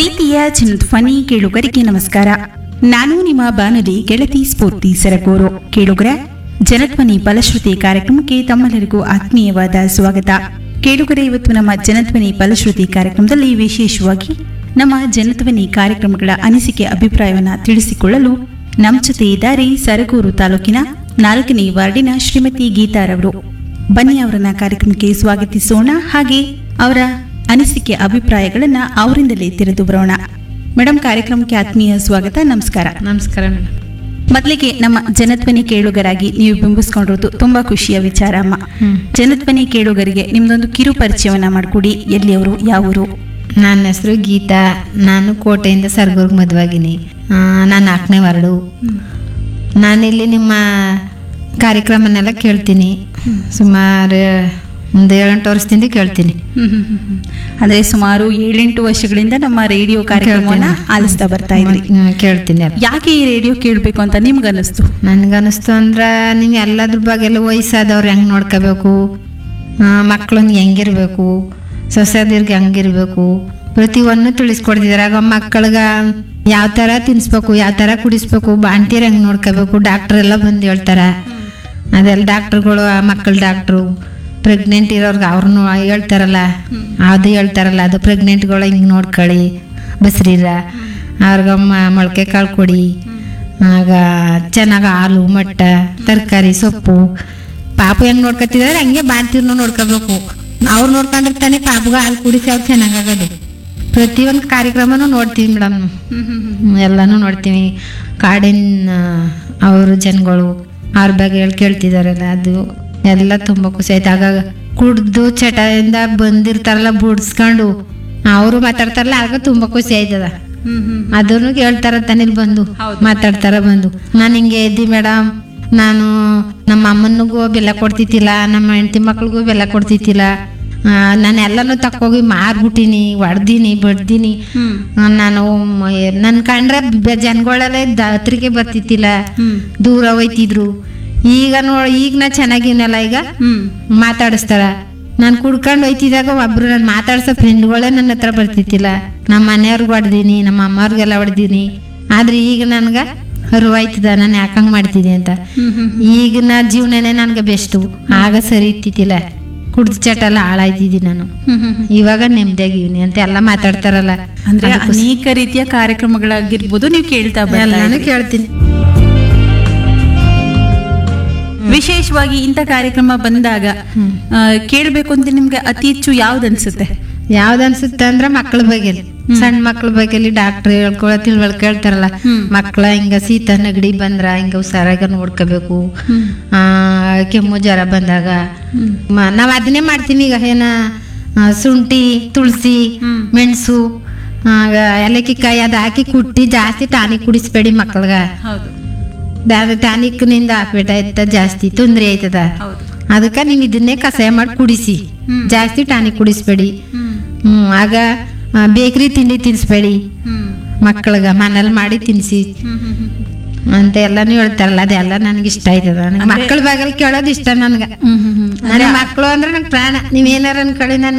ಪ್ರೀತಿಯ ಚಿನ್ನಧ್ವನಿ ಕೇಳುಗರಿಗೆ ನಮಸ್ಕಾರ ನಾನು ನಿಮ್ಮ ಬಾನುಲಿ ಗೆಳತಿ ಸ್ಫೂರ್ತಿ ಸರಗೂರು ಕೇಳುಗರ ಜನಧ್ವನಿ ಫಲಶ್ರುತಿ ಕಾರ್ಯಕ್ರಮಕ್ಕೆ ತಮ್ಮೆಲ್ಲರಿಗೂ ಆತ್ಮೀಯವಾದ ಸ್ವಾಗತ ಕೇಳುಗರೆ ಇವತ್ತು ನಮ್ಮ ಜನಧ್ವನಿ ಫಲಶ್ರುತಿ ಕಾರ್ಯಕ್ರಮದಲ್ಲಿ ವಿಶೇಷವಾಗಿ ನಮ್ಮ ಜನಧ್ವನಿ ಕಾರ್ಯಕ್ರಮಗಳ ಅನಿಸಿಕೆ ಅಭಿಪ್ರಾಯವನ್ನು ತಿಳಿಸಿಕೊಳ್ಳಲು ನಮ್ಮ ಜೊತೆ ಇದ್ದಾರೆ ಸರಗೂರು ತಾಲೂಕಿನ ನಾಲ್ಕನೇ ವಾರ್ಡಿನ ಶ್ರೀಮತಿ ಗೀತಾರವರು ಬನ್ನಿ ಅವರನ್ನ ಕಾರ್ಯಕ್ರಮಕ್ಕೆ ಸ್ವಾಗತಿಸೋಣ ಹಾಗೆ ಅವರ ಅನಿಸಿಕೆ ಅಭಿಪ್ರಾಯಗಳನ್ನ ಅವರಿಂದಲೇ ತಿಳಿದು ಬರೋಣ ಮೇಡಮ್ ಕಾರ್ಯಕ್ರಮಕ್ಕೆ ಆತ್ಮೀಯ ಸ್ವಾಗತ ನಮಸ್ಕಾರ ನಮಸ್ಕಾರ ಮೇಡಮ್ ಮೊದಲಿಗೆ ನಮ್ಮ ಜನಧ್ವನಿ ಕೇಳುಗರಾಗಿ ನೀವು ಬಿಂಬಿಸ್ಕೊಂಡಿರೋದು ತುಂಬಾ ಖುಷಿಯ ವಿಚಾರ ಅಮ್ಮ ಹ್ಮ್. ಜನಧ್ವನಿ ಕೇಳುಗರಿಗೆ ನಿಮ್ದೊಂದು ಕಿರು ಪರಿಚಯವನ್ನ ಮಾಡಿಕೊಡಿ ಎಲ್ಲಿಯವರು ಯಾವೂರು ನನ್ನ ಹೆಸರು ಗೀತಾ ನಾನು ಕೋಟೆಯಿಂದ ಸರ್ಗೂರ್ಗ್ ಮದುವಾಗಿನಿ ನಾನು ನಾಲ್ಕನೇ ವಾರ್ಡು ನಾನಿಲ್ಲಿ ನಿಮ್ಮ ಕಾರ್ಯಕ್ರಮನೆಲ್ಲ ಕೇಳ್ತೀನಿ ಸುಮಾರು ಒಂದು ಏಳೆಂಟು ವರ್ಷದಿಂದ ಕೇಳ್ತೀನಿ ಅಂದ್ರೆ ಸುಮಾರು ಏಳೆಂಟು ವರ್ಷಗಳಿಂದ ನಮ್ಮ ರೇಡಿಯೋ ಕಾರ್ಯಕ್ರಮವನ್ನ ಕೇಳ್ತೀನಿ. ಆಲಿಸ್ತಾ ಬರ್ತಾ ಇದ್ರಿ ಹ್ಮ್, ಕೇಳ್ತೀನಿ ಎಲ್ಲ ಯಾಕೆ ಈ ರೇಡಿಯೋ ಕೇಳಬೇಕು ಅಂತ ನಿಮ್ಗೆ ಅನಿಸ್ತು ನನಗನ್ನಿಸ್ತು ಅಂದ್ರೆ ನೀವು ಎಲ್ಲದ್ರ ಬಗ್ಗೆ ಎಲ್ಲ ವಯಸ್ಸಾದವ್ರು ಹೆಂಗೆ ನೋಡ್ಕೋಬೇಕು ಮಕ್ಳನ್ನ ಹೆಂಗಿರ್ಬೇಕು ಸೊಸೆದಿರ್ಗೆ ಹೆಂಗಿರ್ಬೇಕು ಪ್ರತಿಯೊಂದು ತಿಳಿಸ್ಕೊಡ್ತಿದ್ದಾರೆ ಆಗ ಮಕ್ಕಳಿಗೆ ಯಾವ ಥರ ತಿನ್ಸ್ಬೇಕು ಯಾವ ಥರ ಕುಡಿಸ್ಬೇಕು ಬಾಣ್ತೀರ್ ಹೆಂಗೆ ನೋಡ್ಕೋಬೇಕು ಡಾಕ್ಟ್ರ್ ಎಲ್ಲ ಬಂದು ಹೇಳ್ತಾರೆ ಅದೆಲ್ಲ ಡಾಕ್ಟ್ರುಗಳು ಮಕ್ಕಳ ಡಾಕ್ಟ್ರು ಪ್ರೆಗ್ನೆಂಟ್ ಇರೋರ್ಗೆ ಅವ್ರನ್ನು ಹೇಳ್ತಾರಲ್ಲ ಅದು ಹೇಳ್ತಾರಲ್ಲ ಅದು ಪ್ರೆಗ್ನೆಂಟ್ಗಳು ಹಿಂಗೆ ನೋಡ್ಕೊಳ್ಳಿ ಬಸ್ರೀರ ಅವ್ರಿಗೆ ಮ- ಮೊಳಕೆ ಕಾಳು ಕೊಡಿ ಆಗ ಚೆನ್ನಾಗಿ ಹಾಲು ಮೊಟ್ಟ ತರಕಾರಿ ಸೊಪ್ಪು ಪಾಪು ಹೆಂಗ್ ನೋಡ್ಕೊತಿದಾರೆ ಹಂಗೆ ಬಾಣ್ತೀರ್ನು ನೋಡ್ಕೋಬೇಕು ಅವ್ರು ನೋಡ್ಕೊಂಡಿರ್ತಾನೆ ಪಾಪುಗ ಹಾಲು ಕುಡಿಸಿ ಅವ್ರು ಚೆನ್ನಾಗಾಗೋದು ಪ್ರತಿಯೊಂದು ಕಾರ್ಯಕ್ರಮನೂ ನೋಡ್ತೀವಿ ಮೇಡಮ್ ಎಲ್ಲನೂ ನೋಡ್ತೀವಿ ಕಾಡಿನ ಅವರು ಜನಗಳು ಅವ್ರ ಬಗ್ಗೆ ಹೇಳಿ ಕೇಳ್ತಿದಾರಲ್ಲ ಅದು ಎಲ್ಲ ತುಂಬ ಖುಷಿ ಆಯ್ತು ಆಗ ಕುಡ್ದು ಚಟದಿಂದ ಬಂದಿರ್ತಾರಲ್ಲ ಬುಡ್ಸ್ಕೊಂಡು ಅವರು ಮಾತಾಡ್ತಾರಲ್ಲ ಆಗ ತುಂಬ ಖುಷಿ ಆಯ್ತದ ಅದನ್ನು ಕೇಳ್ತಾರ ತಾನೆ ಇಲ್ಲಿ ಬಂದು ಮಾತಾಡ್ತಾರ ಬಂದು ನಾನು ಹಿಂಗೆ ಇದ್ದಿ ಮೇಡಮ್ ನಾನು ನಮ್ಮ ಅಮ್ಮನಿಗೂ ಬೆಲ್ಲ ಕೊಡ್ತಿದ್ದಿಲ್ಲ ನಮ್ಮ ಹೆಂಡತಿ ಮಕ್ಳಿಗೂ ಬೆಲ್ಲ ಕೊಡ್ತಿದ್ದಿಲ್ಲ ನಾನು ಎಲ್ಲನೂ ತಕ್ಕೋಗಿ ಮಾರ್ಬಿಟ್ಟಿನಿ ಹೊಡ್ದೀನಿ ಬಡ್ದೀನಿ ಆ, ನಾನು ನನ್ನ ಕಂಡ್ರೆ ಬೆ- ಜನಗಳೆಲ್ಲ ದ- ಹತ್ರಕ್ಕೆ ಬರ್ತಿದ್ದಿಲ್ಲ ದೂರ ಹೋಯ್ತಿದ್ರು ಈಗ ನೋಡಿ ಈಗ ನಾ ಚೆನ್ನಾಗಿನಲ್ಲ ಈಗ ಮಾತಾಡಿಸ್ತಾರ ನಾನು ಕುಡ್ಕೊಂಡು ಹೋಯ್ತಿದ್ದಾಗ ಒಬ್ರು ನಾನು ಮಾತಾಡ್ಸೋ ಫ್ರೆಂಡ್ಗಳೇ ನನ್ನ ಹತ್ರ ಬರ್ತಿದ್ದಿಲ್ಲ ನಮ್ಮ ಮನೆಯವ್ರಿಗೆ ಹೊಡ್ದೀನಿ ನಮ್ಮ ಅಮ್ಮವ್ರಿಗೆಲ್ಲ ಹೊಡ್ದೀನಿ ಆದ್ರೆ ಈಗ ನನ್ಗೆ ಅರಿವಾಯ್ತದ ನಾನು ಯಾಕಂಗ್ ಮಾಡ್ತಿದ್ದೆ ಅಂತ ಈಗಿನ ಜೀವನನೇ ನನಗೆ ಬೆಸ್ಟು ಆಗ ಸರಿ ಇತ್ತಿದ್ದಿಲ್ಲ ಕುಡ್ದು ಚಟ ಎಲ್ಲ ಹಾಳಾಯ್ತಿದ್ದಿ ನಾನು ಇವಾಗ ನೆಮ್ಮದಿಯಾಗಿವ್ನಿ ಅಂತ ಎಲ್ಲ ಮಾತಾಡ್ತಾರಲ್ಲ ಅಂದ್ರೆ ಅದು ಖುಷಿ. ಅನೇಕ ರೀತಿಯ ಕಾರ್ಯಕ್ರಮಗಳಾಗಿರ್ಬೋದು ನೀವು ಕೇಳ್ತಾ ಬರ್ತಾ ಎಲ್ಲಾನು ಇದ್ರಿ. ಕೇಳ್ತೀನಿ ವಿಶೇಷವಾಗಿ ಇಂಥ ಕಾರ್ಯಕ್ರಮ ಬಂದಾಗ ಆ, ಕೇಳ್ಬೇಕು ಅಂತ ನಿಮ್ಗೆ ಅತಿ ಹೆಚ್ಚು ಯಾವ್ದು ಅನ್ಸುತ್ತೆ ಯಾವ್ದು ಅನ್ಸುತ್ತೆ ಅಂದ್ರೆ ಮಕ್ಳ ಬಗ್ಗೆ ಸಣ್ಣ ಮಕ್ಳ ಬಗ್ಗೆ ಡಾಕ್ಟರ್ ಹೇಳ್ಕೊಳ ತಿಳ್ವಳ್ಕೆ ಹೇಳ್ತಾರಲ್ಲ ಮಕ್ಳ ಹಿಂಗ ಶೀತ ನೆಗಡಿ ಬಂದ್ರ ಹಿಂಗ ಹುಷಾರಾಗ ನೋಡ್ಕೋಬೇಕು ಆ ಕೆಮ್ಮು ಜ್ವರ ಬಂದಾಗ ಮ- ನಾವ್ ಅದನ್ನೇ ಮಾಡ್ತೀನಿ ಈಗ ಏನ ಆ, ಶುಂಠಿ ತುಳಸಿ ಮೆಣಸು ಏಲಕ್ಕಿಕಾಯಿ ಅದು ಹಾಕಿ ಕುಟ್ಟಿ ಜಾಸ್ತಿ ಟಾನಿಕ್ ಕುಡಿಸ್ಬೇಡಿ ಮಕ್ಳಿಗ ಹೌದು ಟಾನಿಕ್ನಿಂದ ಹಾಕ್ಬಿಟ್ಟ ಆಯ್ತ ಜಾಸ್ತಿ ತೊಂದ್ರೆ ಆಯ್ತದ ಹೌದು ಅದಕ್ಕೆ ನೀವು ಇದನ್ನೇ ಕಷಾಯ ಮಾಡಿ ಕುಡಿಸಿ ಹ್ಮ್. ಜಾಸ್ತಿ ಟಾನಿಕ್ ಕುಡಿಸ್ಬೇಡಿ ಹ್ಮ್ ಹ್ಮ್ ಆಗ ಬೇಕ್ರಿ ತಿಂಡಿ ತಿನ್ಸ್ಬೇಡಿ ಹ್ಮ್ ಮಕ್ಳಿಗೆ ಮನೇಲಿ ಮಾಡಿ ತಿನ್ಸಿ ಹ್ಮ್ ಹ್ಮ್ ಹ್ಮ್ ಅಂತ ಎಲ್ಲಾನು ಹೇಳ್ತಾರಲ್ಲ ಅದೆಲ್ಲ ನನಗೆ ಇಷ್ಟ ಆಯ್ತದ ನನಗೆ ಮಕ್ಕಳ ಬಾಗಲ್ ಕೇಳೋದು ಇಷ್ಟ ನನ್ಗೆ ಹ್ಮ್ ಹ್ಮ್ ಹ್ಮ್ ನನಗೆ ಮಕ್ಕಳು ಅಂದ್ರೆ ನಂಗೆ ಪ್ರಾಣ ನೀವೇನಾರ ಅನ್ಕೊಳ್ಳಿ ನನ್